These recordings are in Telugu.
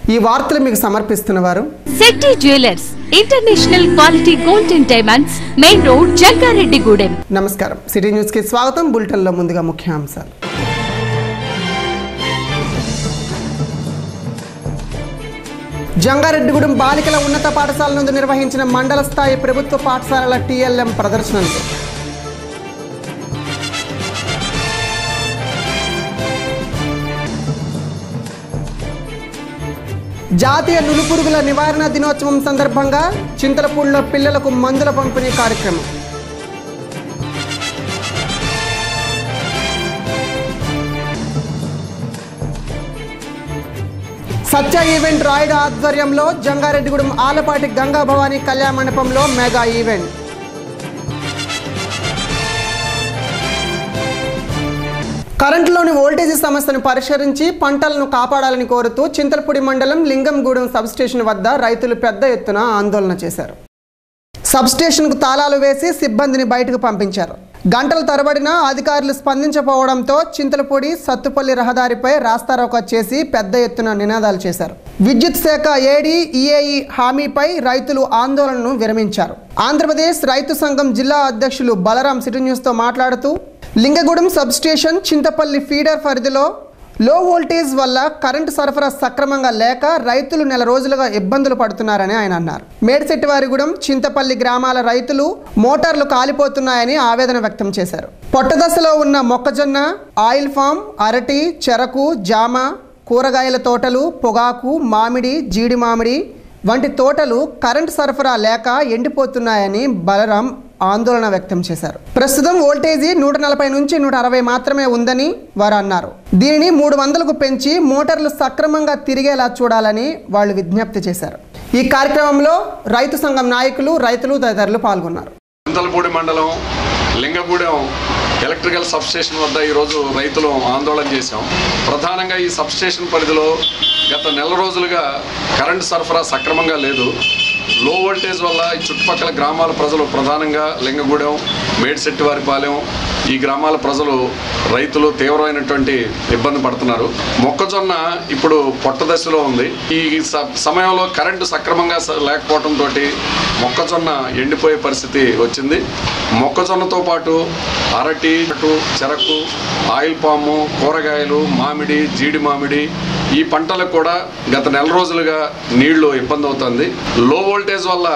ఈ వార్తలు మీకు సమర్పిస్తున్న వారు Shetty jewellers international quality gold and diamonds main road Jangareddygudem నమస్కారం సిటీ న్యూస్కి స్వాగతం బులెటిన్లో ముందుగా ముఖ్యాంశాలు జంగారెడ్డిగూడెం బాలికల ఉన్నత పాఠశాల నుండి నిర్వహించిన మండల స్థాయి ప్రభుత్వ పాఠశాలల టీఎల్ఎం ప్రదర్శనలు జాతీయ నులుపురుగుల నివారణ దినోత్సవం సందర్భంగా చింతలపూడిలో పిల్లలకు మందుల పంపిణీ కార్యక్రమం సత్య ఈవెంట్ రాయుడు ఆధ్వర్యంలో జంగారెడ్డిగూడెం ఆలపాటి గంగా భవానీ కళ్యాణ మండపంలో మెగా ఈవెంట్ కరెంటులోని వోల్టేజీ సమస్యను పరిష్కరించి పంటలను కాపాడాలని కోరుతూ చింతలపూడి మండలం లింగంగూడెం సబ్స్టేషన్ వద్ద రైతులు పెద్ద ఎత్తున ఆందోళన చేశారు సబ్స్టేషన్కు తాళాలు వేసి సిబ్బందిని బయటకు పంపించారు గంటల తరబడిన అధికారులు స్పందించకపోవడంతో చింతలపూడి సత్తుపల్లి రహదారిపై రాస్తారోకా చేసి పెద్ద ఎత్తున నినాదాలు చేశారు విద్యుత్ శాఖ ఏడీ ఈఏఈ హామీపై రైతులు ఆందోళనను విరమించారు ఆంధ్రప్రదేశ్ రైతు సంఘం జిల్లా అధ్యక్షులు బలరాం సిటీ న్యూస్తో మాట్లాడుతూ లింగగూడెం సబ్స్టేషన్ చింతపల్లి ఫీడర్ పరిధిలో లో వోల్టేజ్ వల్ల కరెంటు సరఫరా సక్రమంగా లేక రైతులు నెల రోజులుగా ఇబ్బందులు పడుతున్నారని ఆయన అన్నారు మేడిశెట్టివారిగూడెం చింతపల్లి గ్రామాల రైతులు మోటార్లు కాలిపోతున్నాయని ఆవేదన వ్యక్తం చేశారు పొట్టదశలో ఉన్న మొక్కజొన్న ఆయిల్ ఫామ్ అరటి చెరకు జామ కూరగాయల తోటలు పొగాకు మామిడి జీడి మామిడి వంటి తోటలు కరెంటు సరఫరా లేక ఎండిపోతున్నాయని బలరాం ఆందోళన వ్యక్తం చేశారు ప్రస్తుతం వోల్టేజీ నూట నలభై నుంచి నూట అరవై మాత్రమే ఉందని వారు అన్నారు దీనిని మూడు వందలకు పెంచి మోటార్లు సక్రమంగా తిరిగేలా చూడాలని వాళ్ళు విజ్ఞప్తి చేశారు ఈ కార్యక్రమంలో రైతు సంఘం నాయకులు రైతులు తదితరులు పాల్గొన్నారు చింతలపూడి మండలం లింగగూడెం ఎలక్ట్రికల్ సబ్స్టేషన్ వద్ద ఈరోజు రైతులు ఆందోళన చేశాం ప్రధానంగా ఈ సబ్స్టేషన్ పరిధిలో గత నెల రోజులుగా కరెంటు సరఫరా సక్రమంగా లేదు లో వోల్టేజ్ వల్ల ఈ చుట్టుపక్కల గ్రామాల ప్రజలు ప్రధానంగా లింగగూడెం మేడిశెట్టివారిపాలెం ఈ గ్రామాల ప్రజలు రైతులు తీవ్రమైనటువంటి ఇబ్బంది పడుతున్నారు మొక్కజొన్న ఇప్పుడు పొట్ట దశలో ఉంది ఈ స- సమయంలో కరెంటు సక్రమంగా స- లేకపోవడంతో మొక్కజొన్న ఎండిపోయే పరిస్థితి వచ్చింది మొక్కజొన్నతో పాటు అరటి అటు చెరకు ఆయిల్ పాము కూరగాయలు మామిడి జీడి మామిడి ఈ పంటలకు కూడా గత నెల రోజులుగా నీళ్లు ఇబ్బంది అవుతుంది లో వోల్టేజ్ వల్ల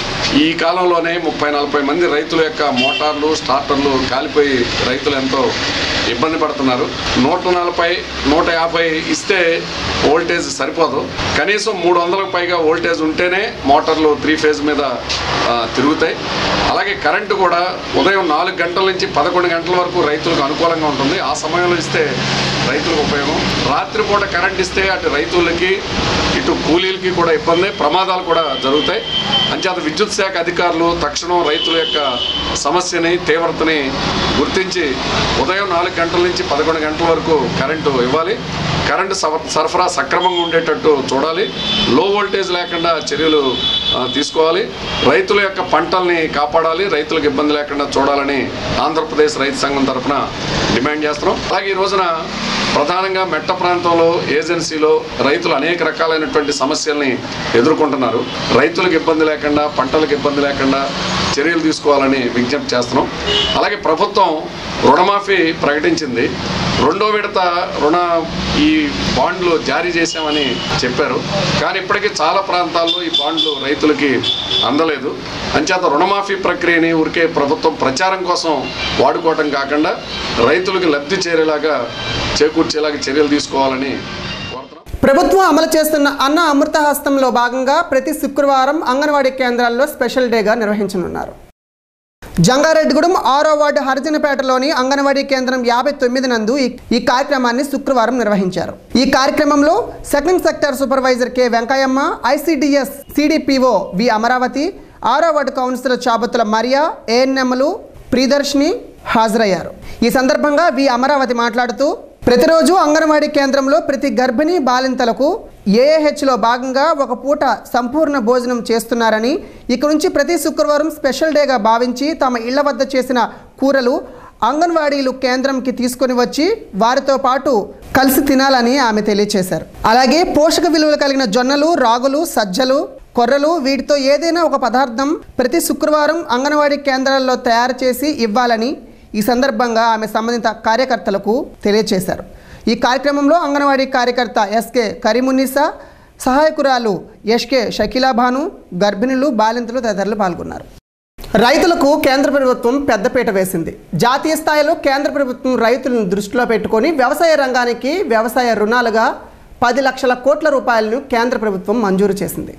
ఈ కాలంలోనే ముప్పై నలభై మంది రైతుల యొక్క మోటార్లు స్టార్టర్లు కాలిపోయి రైతులు ఎంతో ఇబ్బంది పడుతున్నారు నూట నలభై నూట యాభై ఇస్తే వోల్టేజ్ సరిపోదు కనీసం మూడు వందలకు పైగా వోల్టేజ్ ఉంటేనే మోటార్లు త్రీ ఫేజ్ మీద ఆ, తిరుగుతాయి అలాగే కరెంటు కూడా ఉదయం నాలుగు గంటల నుంచి పదకొండు గంటల వరకు రైతులకు అనుకూలంగా ఉంటుంది ఆ సమయంలో ఇస్తే రైతులకు ఉపయోగం రాత్రిపూట కరెంట్ ఇస్తే అటు రైతులకి ఇటు కూలీలకి కూడా ఇబ్బంది ప్రమాదాలు కూడా జరుగుతాయి అంచేత విద్యుత్ శాఖ అధికారులు తక్షణం రైతుల యొక్క సమస్యని తీవ్రతని గుర్తించి ఉదయం నాలుగు గంటల నుంచి పదకొండు గంటల వరకు కరెంటు ఇవ్వాలి కరెంటు సవ- సరఫరా సక్రమంగా ఉండేటట్టు చూడాలి లో వోల్టేజ్ లేకుండా చర్యలు ఆ, తీసుకోవాలి రైతుల యొక్క పంటల్ని కాపాడాలి రైతులకు ఇబ్బంది లేకుండా చూడాలని ఆంధ్రప్రదేశ్ రైతు సంఘం తరఫున డిమాండ్ చేస్తున్నాం అలాగే ఈ రోజున ప్రధానంగా మెట్ట ప్రాంతంలో ఏజెన్సీలో రైతులు అనేక రకాలైనటువంటి సమస్యల్ని ఎదుర్కొంటున్నారు రైతులకు ఇబ్బంది లేకుండా పంటలకు ఇబ్బంది లేకుండా చర్యలు తీసుకోవాలని విజ్ఞప్తి చేస్తున్నాం అలాగే ప్రభుత్వం రుణమాఫీ ప్రకటించింది రెండో విడత రుణ ఈ బాండ్లు జారీ చేశామని చెప్పారు కానీ ఇప్పటికీ చాలా ప్రాంతాల్లో ఈ బాండ్లు రైతులకి అందలేదు అంచేత రుణమాఫీ ప్రక్రియని ఊరికే ప్రభుత్వం ప్రచారం కోసం వాడుకోవటం కాకుండా రైతులకు లబ్ధి చేరేలాగా చేకూర్చేలాగా చర్యలు తీసుకోవాలని కోరుతున్నాం ప్రభుత్వం అమలు చేస్తున్న అన్న అమృత హస్తంలో భాగంగా ప్రతి శుక్రవారం అంగన్వాడీ కేంద్రాల్లో స్పెషల్ డేగా నిర్వహించనున్నారు జంగారెడ్డిగూడెం ఆరో వార్డు హరిజనపేటలోని అంగన్వాడీ కేంద్రం యాభై తొమ్మిది నందు ఈ- ఈ కార్యక్రమాన్ని శుక్రవారం నిర్వహించారు ఈ కార్యక్రమంలో second sector supervisor K Venkayamma ICDS CDPO V Amaravati ఆరో వార్డు కౌన్సిలర్ చాబతుల మరియా ఏఎన్ఎంలు ప్రియదర్శిని హాజరయ్యారు ఈ సందర్భంగా వి అమరావతి మాట్లాడుతూ ప్రతిరోజు అంగన్వాడీ కేంద్రంలో ప్రతి గర్భిణీ బాలింతలకు ఏఏహెచ్లో భాగంగా ఒక పూట సంపూర్ణ భోజనం చేస్తున్నారని ఇక నుంచి ప్రతి శుక్రవారం స్పెషల్ డేగా భావించి తమ ఇళ్ల వద్ద చేసిన కూరలు అంగన్వాడీలు కేంద్రంకి తీసుకొని వచ్చి వారితో పాటు కలిసి తినాలని ఆమె తెలియచేశారు అలాగే పోషక విలువలు కలిగిన జొన్నలు రాగులు సజ్జలు కొర్రలు వీటితో ఏదైనా ఒక పదార్థం ప్రతి శుక్రవారం అంగన్వాడీ కేంద్రాల్లో తయారు చేసి ఇవ్వాలని ఈ సందర్భంగా ఆమె సంబంధిత కార్యకర్తలకు తెలియచేశారు ఈ కార్యక్రమంలో అంగన్వాడీ కార్యకర్త ఎస్కే కరీమున్నీసా సహాయకురాలు ఎస్కే షకీలా భాను గర్భిణులు బాలింతలు తదితరులు పాల్గొన్నారు రైతులకు కేంద్ర ప్రభుత్వం పెద్దపీట వేసింది జాతీయ స్థాయిలో కేంద్ర ప్రభుత్వం రైతులను దృష్టిలో పెట్టుకొని వ్యవసాయ రంగానికి వ్యవసాయ రుణాలుగా పది లక్షల కోట్ల రూపాయలను కేంద్ర ప్రభుత్వం మంజూరు చేసింది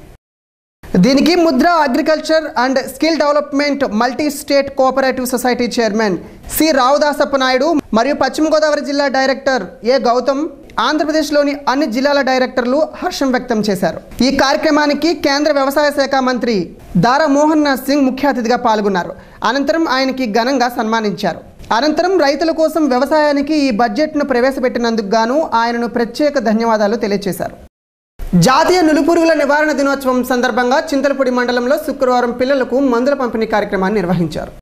దీనికి Mudra agriculture and skill development multi state cooperative society chairman C Raodasappa Naidu మరియు పశ్చిమ గోదావరి జిల్లా డైరెక్టర్ ఏ గౌతమ్ ఆంధ్రప్రదేశ్లోని అన్ని జిల్లాల డైరెక్టర్లు హర్షం వ్యక్తం చేశారు ఈ కార్యక్రమానికి కేంద్ర వ్యవసాయ శాఖ మంత్రి దారా మోహన్ నాథ్ సింగ్ ముఖ్య అతిథిగా పాల్గొన్నారు అనంతరం ఆయనకి ఘనంగా సన్మానించారు అనంతరం రైతుల కోసం వ్యవసాయానికి ఈ బడ్జెట్ను ప్రవేశపెట్టినందుకు గాను ఆయనను ప్రత్యేక ధన్యవాదాలు తెలియజేశారు జాతీయ నులిపురుగుల నివారణ దినోత్సవం సందర్భంగా చింతలపూడి మండలంలో శుక్రవారం పిల్లలకు మందుల పంపిణీ కార్యక్రమాన్ని నిర్వహించారు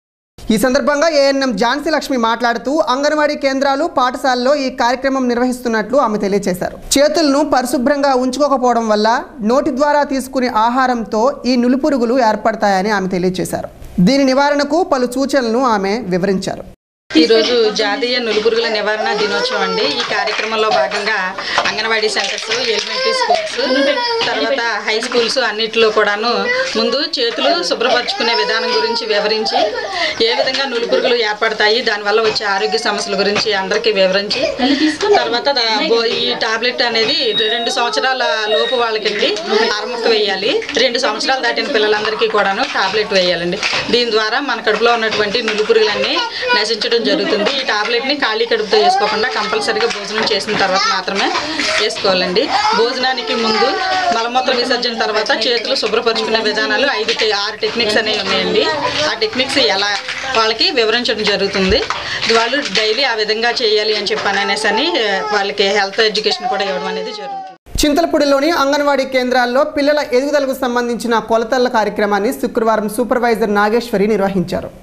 ఈ సందర్భంగా ఏఎన్ఎం ఝాన్సీ లక్ష్మి మాట్లాడుతూ అంగన్వాడీ కేంద్రాలు పాఠశాలలో ఈ కార్యక్రమం నిర్వహిస్తున్నట్లు ఆమె తెలియజేశారు చేతులను పరిశుభ్రంగా ఉంచుకోకపోవడం వల్ల నోటి ద్వారా తీసుకునే ఆహారంతో ఈ నులిపురుగులు ఏర్పడతాయని ఆమె తెలియజేశారు దీని నివారణకు పలు సూచనలను ఆమె వివరించారు ఈరోజు జాతీయ నులుపురుగుల నివారణ దినోత్సవం అండి ఈ కార్యక్రమంలో భాగంగా అంగన్వాడీ సెంటర్స్ ఎలిమెంటరీ స్కూల్స్ తర్వాత హై స్కూల్స్ అన్నిటిలో కూడాను ముందు చేతులు శుభ్రపరచుకునే విధానం గురించి వివరించి ఏ విధంగా నులుపురుగులు ఏర్పడతాయి దానివల్ల వచ్చే ఆరోగ్య సమస్యల గురించి అందరికీ వివరించి తర్వాత దా- బో- ఈ టాబ్లెట్ అనేది రెండు సంవత్సరాల లోపు వాళ్ళకండి అరముక్క వేయాలి రెండు సంవత్సరాలు దాటిన పిల్లలందరికీ కూడాను టాబ్లెట్ వేయాలండి దీని ద్వారా మన కడుపులో ఉన్నటువంటి నులుపురుగులన్నీ నశించడం జరుగుతుంది ఈ టాబ్లెట్ని ఖాళీ కడుపుతో వేసుకోకుండా కంపల్సరీగా భోజనం చేసిన తర్వాత మాత్రమే వేసుకోవాలండి భోజనానికి ముందు మలమూత్ర విసర్జన తర్వాత చేతులు శుభ్రపరుచుకునే విధానాలు ఐదు టె- ఆరు టెక్నిక్స్ అనేవి ఉన్నాయండి ఆ టెక్నిక్స్ ఎలా వాళ్ళకి వివరించడం జరుగుతుంది వాళ్ళు డైలీ ఆ విధంగా చేయాలి అని చెప్పాను అనేసి అని ఆ, వాళ్ళకి హెల్త్ ఎడ్యుకేషన్ కూడా ఇవ్వడం అనేది జరుగుతుంది చింతలపూడిలోని అంగన్వాడీ కేంద్రాల్లో పిల్లల ఎదుగుదలకు సంబంధించిన కొలతల కార్యక్రమాన్ని శుక్రవారం సూపర్వైజర్ నాగేశ్వరి నిర్వహించారు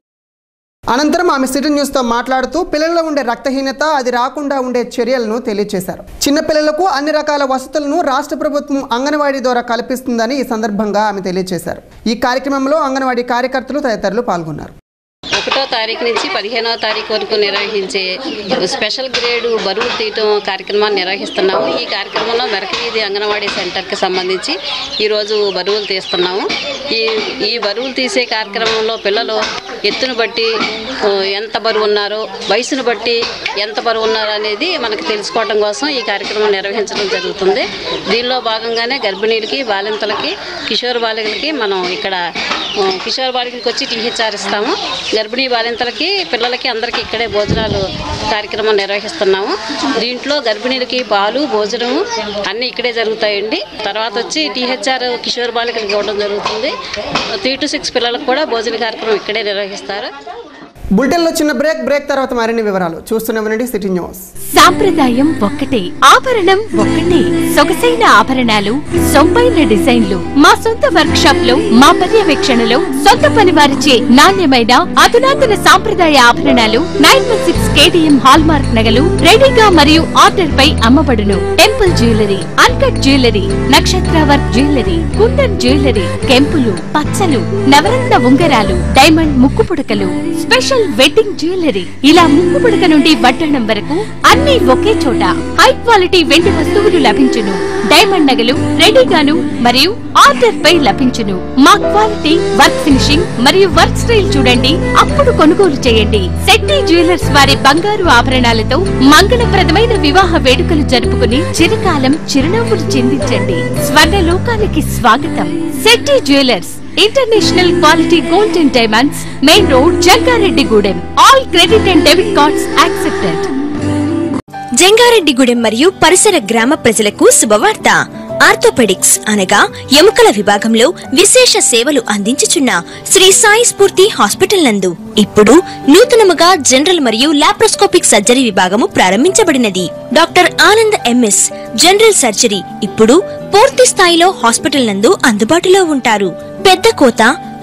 అనంతరం ఆమె సిటీ న్యూస్తో మాట్లాడుతూ పిల్లల్లో ఉండే రక్తహీనత అది రాకుండా ఉండే చర్యలను తెలియజేశారు చిన్నపిల్లలకు అన్ని రకాల వసతులను రాష్ట్ర ప్రభుత్వం అంగన్వాడీ ద్వారా కల్పిస్తుందని ఈ సందర్భంగా ఆమె తెలియజేశారు ఈ కార్యక్రమంలో అంగన్వాడీ కార్యకర్తలు తదితరులు పాల్గొన్నారు ఒకటో తారీఖు నుంచి పదిహేనవ తారీఖు వరకు నిర్వహించే స్పెషల్ గ్రేడ్ బరువు తీయటం కార్యక్రమాన్ని నిర్వహిస్తున్నాము ఈ కార్యక్రమంలో మెరకవీధి అంగన్వాడీ సెంటర్కి సంబంధించి ఈరోజు బరువులు తీస్తున్నాము ఈ ఈ బరువులు తీసే కార్యక్రమంలో పిల్లలు ఎత్తును బట్టి ఆ, ఎంత బరువు ఉన్నారో వయసును బట్టి ఎంత బరువు ఉన్నారు అనేది మనకు తెలుసుకోవడం కోసం ఈ కార్యక్రమం నిర్వహించడం జరుగుతుంది దీనిలో భాగంగానే గర్భిణీలకి బాలింతలకి కిషోర్ బాలికలకి మనం ఇక్కడ ఆ, కిషోర్ బాలికలకి వచ్చి టీహెచ్ఆర్ ఇస్తాము గర్భిణీ బాలింతలకి పిల్లలకి అందరికీ ఇక్కడే భోజనాలు కార్యక్రమం నిర్వహిస్తున్నాము దీంట్లో గర్భిణీలకి పాలు భోజనము అన్నీ ఇక్కడే జరుగుతాయండి తర్వాత వచ్చి టీహెచ్ఆర్ కిషోర్ బాలికలకి ఇవ్వడం జరుగుతుంది త్రీ టు సిక్స్ పిల్లలకు కూడా భోజన కార్యక్రమం ఇక్కడే నిర్వహిస్తారు బులెటిన్లో చిన్న బ్రేక్ బ్రేక్ తర్వాత మరిన్ని వివరాలు చూస్తూనే ఉండండి సిటీ న్యూస్ సాంప్రదాయం ఒక్కటే ఆభరణం ఒక్కటే సొగసైన ఆభరణాలు సొంపైన డిజైన్లు మా సొంత వర్క్ షాప్ లో మా పర్యవేక్షణలో సొంత పని వారిచే నాణ్యమైన అధునాతన సాంప్రదాయ ఆభరణాలు nine one six KTM hallmark నగలు రెడీగా మరియు ఆర్డర్ పై అమ్మబడును టెంపుల్ జ్యువెలరీ అన్కట్ జ్యువెలరీ నక్షత్ర వర్క్ జ్యువెలరీ కుందన్ జ్యువెలరీ కెంపులు పచ్చలు నవరత్న ఉంగరాలు డైమండ్ ముక్కు పుడకలు స్పెషల్ వెడ్డింగ్ జ్యువెలరీ ఇలా ముక్కు పుడక నుండి వడ్డణం వరకు అన్ని ఒకే చోట హై క్వాలిటీ వెండి వస్తువులు లభించును డైమండ్ నగలు రెడీగాను మరియు ఆర్డర్ పై లభించును మా క్వాలిటీ వర్క్ ఫినిషింగ్ మరియు వర్క్ స్టైల్ చూడండి అప్పుడు కొనుగోలు చేయండి శెట్టి జ్యువెలర్స్ వారి బంగారు ఆభరణాలతో మంగళప్రదమైన వివాహ వేడుకలు జరుపుకుని చిరకాలం చిరునవ్వులు చిందించండి స్వర్ణ లోకానికి స్వాగతం Shetty jewellers international quality gold and diamonds main road Jangareddygudem all credit and debit cards accepted Jangareddygudem మరియు పరిసర గ్రామ ప్రజలకు శుభవార్త ఆర్థోపెడిక్స్ అనగా ఎముకల విభాగంలో విశేష సేవలు అందించుచున్న శ్రీ సాయి స్ఫూర్తి హాస్పిటల్ నందు ఇప్పుడు నూతనముగా జనరల్ మరియు లాప్రోస్కోపిక్ సర్జరీ విభాగము ప్రారంభించబడినది doctor Anand MS general surgery ఇప్పుడు పూర్తి స్థాయిలో హాస్పిటల్ నందు అందుబాటులో ఉంటారు పెద్ద కోత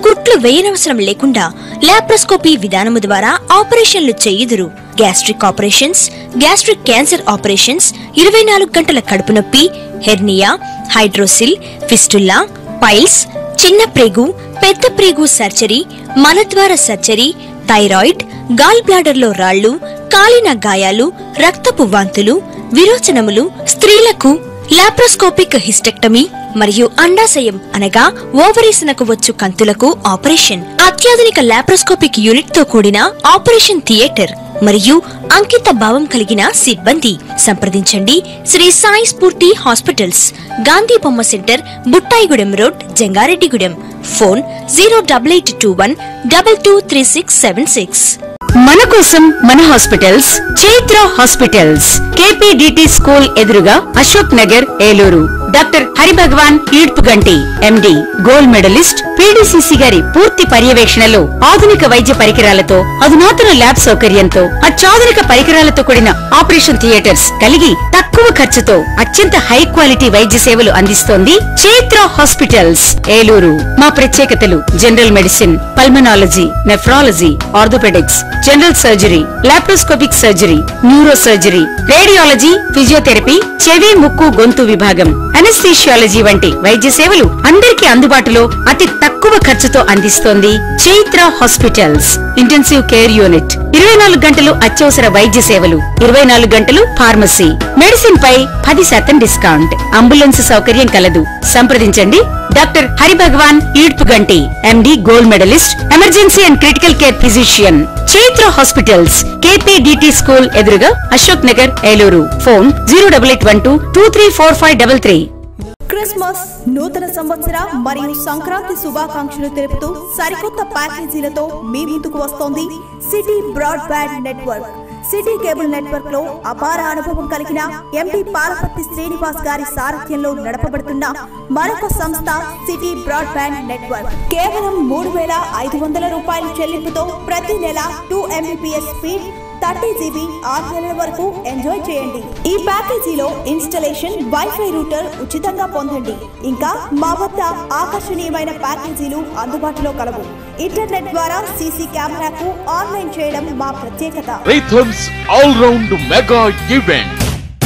కుట్లు వేయనవసరం లేకుండా లాప్రోస్కోపీ విధానము ద్వారా ఆపరేషన్లు చేయుదురు gastric operations gastric cancer operations ఇరవై నాలుగు గంటల కడుపు నొప్పి హెర్నియా హైడ్రోసిల్ ఫిస్టుల్లా పైల్స్ చిన్న ప్రేగు పెద్ద ప్రేగు సర్జరీ మలద్వార సర్జరీ థైరాయిడ్ గాల్ బ్లాడర్లో రాళ్లు కాలిన గాయాలు రక్తపు వాంతులు విరోచనములు స్త్రీలకు లాప్రోస్కోపిక్ హిస్టెక్టమీ మరియు అండాశయం అనగా ఓవరీసనకు వచ్చు కంతులకు ఆపరేషన్ అత్యాధునిక లాప్రోస్కోపిక్ యూనిట్ తో కూడిన ఆపరేషన్ థియేటర్ మరియు అంకిత భావం కలిగిన సిబ్బంది సంప్రదించండి శ్రీ సాయి స్ఫూర్తి హాస్పిటల్స్ గాంధీ బొమ్మ centre Buttaigudem road Jangareddygudem phone zero double eight two one double two three six seven six మన కోసం మన hospitals Chaitra hospitals KPDT school ఎదురుగా Ashok Nagar Eluru doctor Haribhagavan Eedpuganti MD gold medallist PDCC గారి పూర్తి పర్యవేక్షణలో ఆధునిక వైద్య పరికరాలతో అధునాతన ల్యాబ్ సౌకర్యంతో అత్యాధునిక పరికరాలతో కూడిన ఆపరేషన్ థియేటర్స్ కలిగి తక్కువ ఖర్చుతో అత్యంత హై క్వాలిటీ వైద్య సేవలు అందిస్తోంది చైత్ర హాస్పిటల్స్ ఏలూరు మా ప్రత్యేకతలు general medicine pulmonology nephrology orthopaedics general surgery laparoscopic surgery neuro surgery radiology physiotherapy చెవి ముక్కు గొంతు విభాగం అనస్థీషియాలజీ వంటి వైద్య సేవలు అందరికీ అందుబాటులో అతి తక్కువ ఖర్చుతో అందిస్తోంది Chaitra hospitals intensive care unit ఇరవై నాలుగు గంటలు అత్యవసర వైద్య సేవలు ఇరవై నాలుగు గంటలు ఫార్మసీ మెడిసిన్ పై పది శాతం డిస్కౌంట్ అంబులెన్స్ సౌకర్యం కలదు సంప్రదించండి doctor Haribhagavan Eedpuganti MD gold medallist emergency and critical care physician Chaitra hospitals KPDT school ఎదురుగా Ashok Nagar Eluru phone zero double eight one two two three four five double three Christmas నూతన సంవత్సర మరియు సంక్రాంతి శుభాకాంక్షలు తెలుపుతూ సరికొత్త ప్యాకేజీలతో మీ ముందుకు వస్తోంది city broadband network city cable network లో అపార అనుభవం కలిగిన ఎంపీ పాలపర్తి శ్రీనివాస్ గారి సారథ్యంలో నడపబడుతున్న మరొక సంస్థ సిటీ బ్రాడ్బ్యాండ్ నెట్వర్క్ కేవలం మూడు వేల ఐదు వందల రూపాయల చెల్లింపుతో ప్రతి నెల two Mbps speed thirty GB ఆరు నెలల వరకు ఎంజాయ్ చేయండి ఈ ప్యాకేజీలో ఇన్స్టలేషన్ వైఫై రూటర్ ఉచితంగా పొందండి ఇంకా మా వద్ద ఆకర్షణీయమైన ప్యాకేజీలు అందుబాటులో కలవు ఇంటర్నెట్ ద్వారా సీసీ కెమెరాకు ఆన్లైన్ చేయడం మా ప్రత్యేకత rhythms all round mega event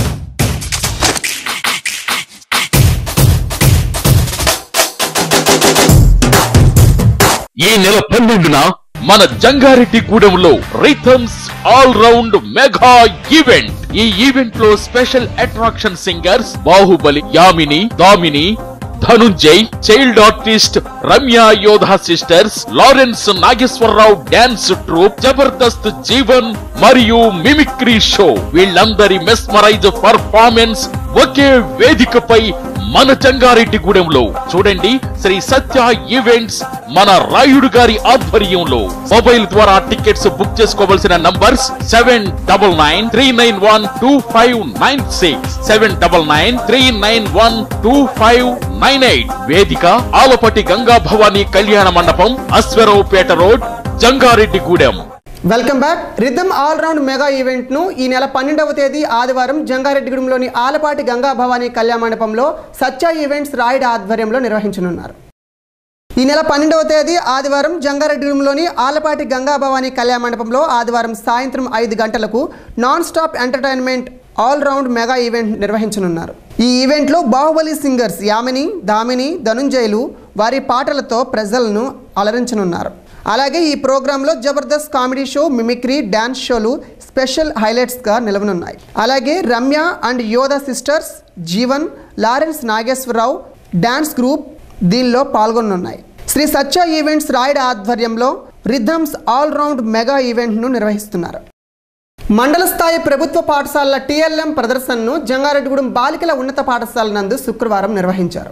ఈ నెల పన్నెండున మన జంగారెడ్డి గూడెంలో rhythms all round mega event ఈ ఈవెంట్ లో special attraction singers Baahubali Yamini Damini Dhanunjay child artist Ramya Yodha sisters Lawrence Nageswararao dance troupe Jabardasth Jeevan మరియు మిమిక్రీ షో వీళ్ళందరి మెస్మరైజ్ పర్ఫార్మెన్స్ ఒకే వేదికపై మన జంగారెడ్డిగూడెంలో చూడండి శ్రీ సత్య ఈవెంట్స్ మన రాయుడు గారి ఆధ్వర్యంలో మొబైల్ ద్వారా టికెట్స్ బుక్ చేసుకోవలసిన numbers seven double nine three nine one two five nine six seven double nine three nine one two five nine eight వేదిక Alapati Ganga Bhavani Kalyana Mandapam Aswaraopeta road Jangareddygudem welcome back rhythm all round mega ఈవెంట్ను ఈ నెల పన్నెండవ తేదీ ఆదివారం జంగారెడ్డిగూడెంలోని ఆలపాటి గంగా భవానీ కళ్యాణ మండపంలో సత్య ఈవెంట్స్ రాయుడు ఆధ్వర్యంలో నిర్వహించనున్నారు ఈ నెల పన్నెండవ తేదీ ఆదివారం జంగారెడ్డిగూడెంలోని ఆలపాటి గంగా భవానీ కళ్యాణ మండపంలో ఆదివారం సాయంత్రం ఐదు గంటలకు non stop entertainment all round mega event నిర్వహించనున్నారు ఈ ఈవెంట్లో బాహుబలి సింగర్స్ యామిని దామిని ధనుంజయులు వారి పాటలతో ప్రజలను అలరించనున్నారు అలాగే ఈ ప్రోగ్రాంలో Jabardasth comedy show mimicry dance షోలు స్పెషల్ హైలైట్స్గా నిలవనున్నాయి అలాగే Ramya and Yodha sisters Jeevan Lawrence Nageswararao dance group దీనిలో పాల్గొనున్నాయి శ్రీ సత్య ఈవెంట్స్ రాయుడు ఆధ్వర్యంలో రిథమ్స్ ఆల్ రౌండ్ మెగా ఈవెంట్ను నిర్వహిస్తున్నారు మండల స్థాయి ప్రభుత్వ పాఠశాలల టీఎల్ఎం ప్రదర్శనను జంగారెడ్డిగూడెం బాలికల ఉన్నత పాఠశాల నందు శుక్రవారం నిర్వహించారు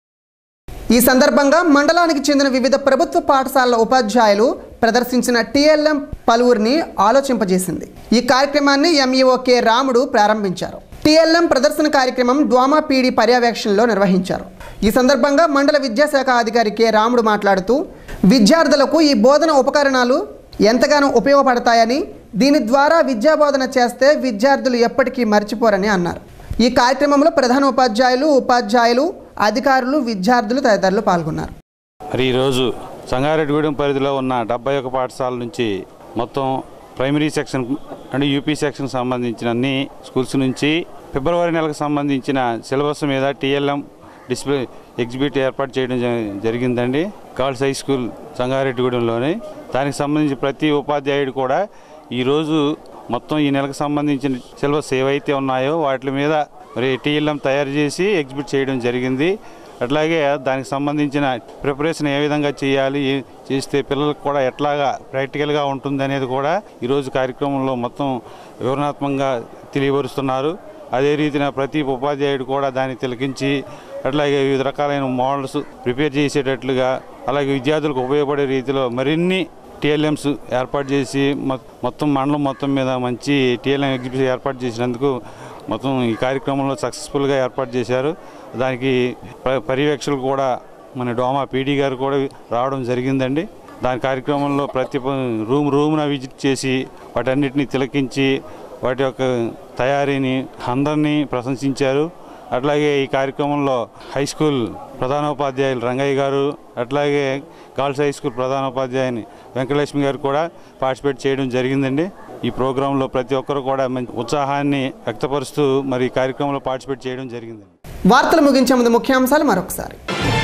ఈ సందర్భంగా మండలానికి చెందిన వివిధ ప్రభుత్వ పాఠశాలల ఉపాధ్యాయులు ప్రదర్శించిన టీఎల్ఎం పలువురిని ఆలోచింపజేసింది ఈ కార్యక్రమాన్ని ఎంఈఓ కె రాముడు ప్రారంభించారు టీఎల్ఎం ప్రదర్శన కార్యక్రమం డ్వామా పీడి పర్యవేక్షణలో నిర్వహించారు ఈ సందర్భంగా మండల విద్యాశాఖ అధికారి కె రాముడు మాట్లాడుతూ విద్యార్థులకు ఈ బోధన ఉపకరణాలు ఎంతగానో ఉపయోగపడతాయని దీని ద్వారా విద్యాబోధన చేస్తే విద్యార్థులు ఎప్పటికీ మర్చిపోరని అన్నారు ఈ కార్యక్రమంలో ప్రధాన ఉపాధ్యాయులు ఉపాధ్యాయులు అధికారులు విద్యార్థులు తదితరులు పాల్గొన్నారు మరి ఈరోజు సంగారెడ్డిగూడెం పరిధిలో ఉన్న డెబ్బై ఒక పాఠశాల నుంచి మొత్తం ప్రైమరీ సెక్షన్ అంటే యూపీ సెక్షన్ సంబంధించిన అన్ని స్కూల్స్ నుంచి ఫిబ్రవరి నెలకు సంబంధించిన సిలబస్ మీద టీఎల్ఎం డిస్ప్లే ఎగ్జిబిట్ ఏర్పాటు చేయడం జ- జరిగిందండి గర్ల్స్ హై స్కూల్ సంగారెడ్డిగూడెంలోని దానికి సంబంధించి ప్రతి ఉపాధ్యాయుడు కూడా ఈరోజు మొత్తం ఈ నెలకు సంబంధించిన సిలబస్ ఏవైతే ఉన్నాయో వాటి మీద మరి టీఎల్ఎం తయారు చేసి ఎగ్జిబిట్ చేయడం జరిగింది అట్లాగే దానికి సంబంధించిన ప్రిపరేషన్ ఏ విధంగా చేయాలి ఏ- చేస్తే పిల్లలకు కూడా ఎట్లాగా ప్రాక్టికల్గా ఉంటుంది అనేది కూడా ఈరోజు కార్యక్రమంలో మొత్తం వివరణాత్మకంగా తెలియపరుస్తున్నారు అదే రీతిన ప్రతి ఉపాధ్యాయుడు కూడా దాన్ని తిలకించి అట్లాగే వివిధ రకాలైన మోడల్స్ ప్రిపేర్ చేసేటట్లుగా అలాగే విద్యార్థులకు ఉపయోగపడే రీతిలో మరిన్ని టీఎల్ఎంస్ ఏర్పాటు చేసి మొ- మొత్తం మండలం మొత్తం మీద మంచి టీఎల్ఎం ఎగ్జిబిషన్ ఏర్పాటు చేసినందుకు మొత్తం ఈ కార్యక్రమంలో సక్సెస్ఫుల్గా ఏర్పాటు చేశారు దానికి ప- పర్యవేక్షకులు కూడా మన డోమా పీడీ గారు కూడా రావడం జరిగిందండి దాని కార్యక్రమంలో ప్రతి ప- రూమ్ రూమ్న విజిట్ చేసి వాటన్నిటిని తిలకించి వాటి యొక్క తయారీని అందరినీ ప్రశంసించారు అట్లాగే ఈ కార్యక్రమంలో హై స్కూల్ ప్రధానోపాధ్యాయులు రంగయ్య గారు అట్లాగే గర్ల్స్ హై స్కూల్ ప్రధానోపాధ్యాయుని వెంకటలక్ష్మి గారు కూడా పార్టిసిపేట్ చేయడం జరిగిందండి ఈ ప్రోగ్రాంలో ప్రతి ఒక్కరు కూడా మంచి ఉత్సాహాన్ని వ్యక్తపరుస్తూ మరి ఈ కార్యక్రమంలో పార్టిసిపేట్ చేయడం జరిగిందండి వార్తలు ముగించే ముందు ముఖ్యాంశాలు మరొకసారి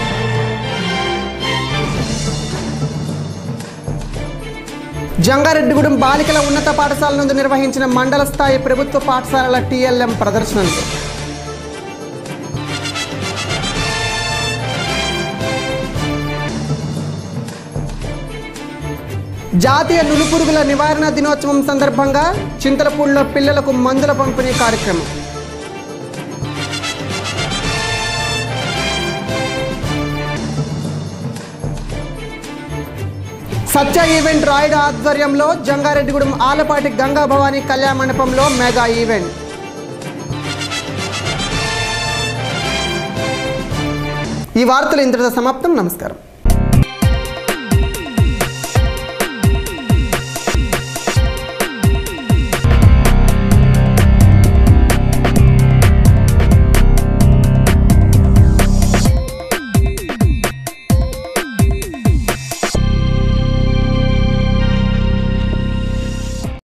జంగారెడ్డిగూడెం బాలికల ఉన్నత పాఠశాల నందు నిర్వహించిన మండల స్థాయి ప్రభుత్వ పాఠశాలల టీఎల్ఎం ప్రదర్శనలు జాతీయ నులుపురుగుల నివారణ దినోత్సవం సందర్భంగా చింతలపూడిలో పిల్లలకు మందుల పంపిణీ కార్యక్రమం సత్య ఈవెంట్ రాయుడు ఆధ్వర్యంలో జంగారెడ్డిగూడెం ఆలపాటి గంగా భవానీ కళ్యాణ మండపంలో మెగా ఈవెంట్ ఈ వార్తలు ఇంతటితో సమాప్తం నమస్కారం